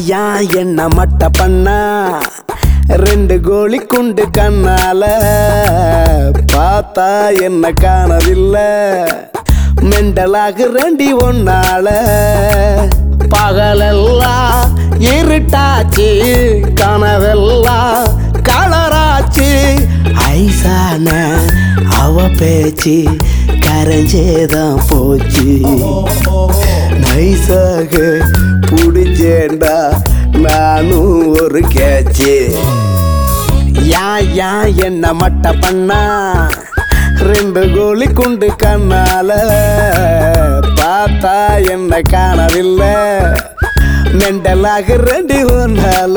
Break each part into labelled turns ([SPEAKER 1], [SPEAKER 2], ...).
[SPEAKER 1] யா என்ன மட்ட பண்ணா ரெண்டு கோழி குண்டு கண்ணால பார்த்தா என்ன காணவில்லை மெண்டலாக ரெண்டி ஒன்னால பகலெல்லாம் இருட்டாச்சு கனவெல்லாம் கலராச்சு ஐசான அவ பேச்சு கரைஞ்சேதான் போச்சு நைஸாக புடிச்சேண்டா நானும் ஒரு கேச்சு யா யா என்ன மட்ட பண்ணா ரெண்டு கோழி குண்டு கண்ணால பார்த்தா என்ன காணவில்லை மெண்டலாக ரெண்டு ஒன்னால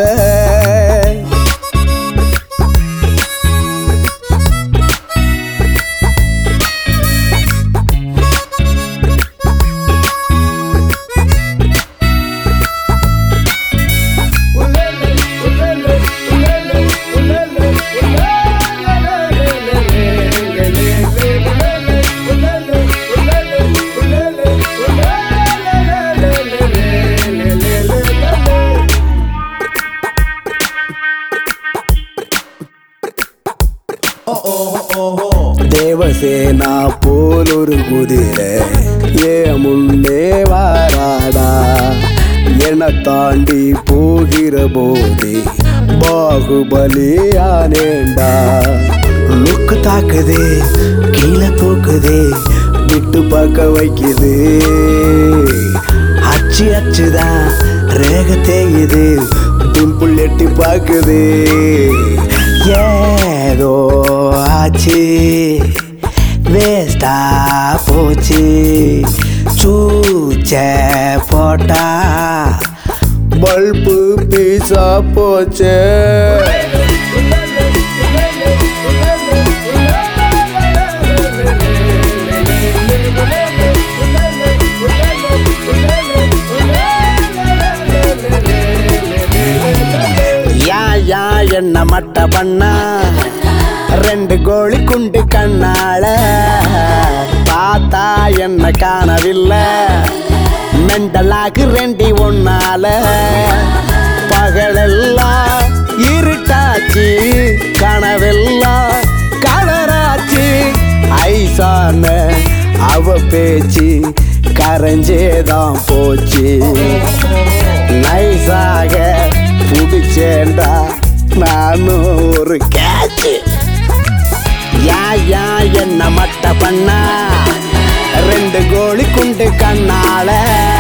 [SPEAKER 1] தேவசேனா போலொரு குதிரை ஏ முன்னே வாராடா என தாண்டி போகிற போதே பாகுபலியானேண்டா லுக்கு தாக்குது கீழே தூக்குது விட்டு பார்க்க வைக்குது அச்சு அச்சுதான் ரேக தேயுது பிம்பிள் எட்டி பார்க்குது ஏதோ ஆச்சு வேஸ்டா போச்சு சூச்ச போட்டா பல்பு பீஸா போச்சு யா யா என்ன மட்ட பண்ணா ரெண்டு கோழி குண்டு கண்ணால பார்த்தா என்ன காணவில்லை மெண்டலாக்கு ரெண்டி ஒன்னால பகலெல்லாம் இருட்டாச்சு கனவெல்லாம் கலராச்சு ஐசான அவ பேச்சு கரைஞ்சேதான் போச்சு நைஸாக புடிச்சேண்டா நானும் ஒரு கேட்சு யா யா என்ன மட்ட பண்ணா ரெண்டு கோழி குண்டு கண்ணால